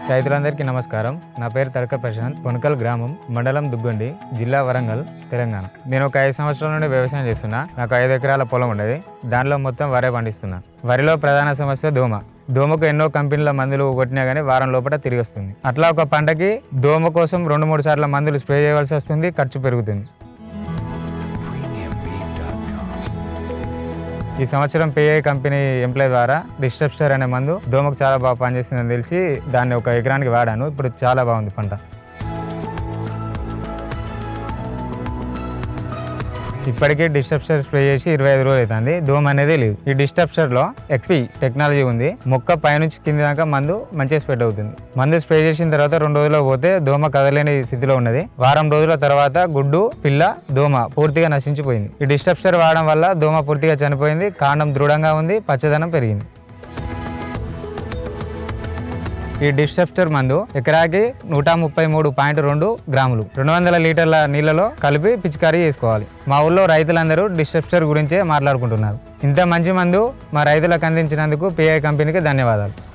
రైతులందరికీ నమస్కారం నా పేరు తడక ప్రశాంత్ పొనకల్ గ్రామం మండలం దుగ్గొండి జిల్లా వరంగల్ తెలంగాణ నేను ఒక ఐదు సంవత్సరాల నుండి వ్యవసాయం చేస్తున్నా నాకు ఐదు ఎకరాల పొలం ఉండేది దానిలో మొత్తం వరే పండిస్తున్నా వరిలో ప్రధాన సమస్య దోమ దోమకు ఎన్నో కంపెనీల మందులు కొట్టినా కానీ వారం లోపల తిరిగి వస్తుంది అట్లా ఒక పంటకి దోమ కోసం రెండు మూడు సార్లు మందులు స్ప్రే చేయవలసి వస్తుంది ఖర్చు పెరుగుతుంది ఈ సంవత్సరం పిఐ కంపెనీ ఎంప్లాయ్ ద్వారా డిస్టర్బ్స్టర్ అనే మందు దోమకు చాలా బాగా పనిచేస్తుందని తెలిసి దాన్ని ఒక ఎకరానికి వాడాను ఇప్పుడు చాలా బాగుంది పంట ఇప్పటికే డిస్టర్బ్స్టర్ స్ప్రే చేసి ఇరవై ఐదు రోజులు అవుతుంది దోమ అనేది లేదు ఈ డిస్టర్బ్స్టర్ లో ఎక్స్పీ టెక్నాలజీ ఉంది మొక్క పైనుంచి కింది దాకా మందు మంచిగా స్ప్రెడ్ అవుతుంది మందు స్ప్రే చేసిన తర్వాత రెండు రోజుల్లో పోతే దోమ కదలేని స్థితిలో ఉన్నది వారం రోజుల తర్వాత గుడ్డు పిల్ల దోమ పూర్తిగా నశించిపోయింది ఈ డిస్టర్బ్స్టర్ వాడడం వల్ల దోమ పూర్తిగా చనిపోయింది కాండం దృఢంగా ఉంది పచ్చదనం పెరిగింది ఈ డిస్టర్బ్స్టర్ మందు ఎకరాకి నూట ముప్పై మూడు పాయింట్ రెండు గ్రాములు రెండు వందల లీటర్ల నీళ్ళలో కలిపి పిచికారీ చేసుకోవాలి మా ఊళ్ళో రైతులందరూ డిస్టర్బ్స్టర్ గురించే మాట్లాడుకుంటున్నారు ఇంత మంచి మందు మా రైతులకు అందించినందుకు పిఐ కంపెనీకి ధన్యవాదాలు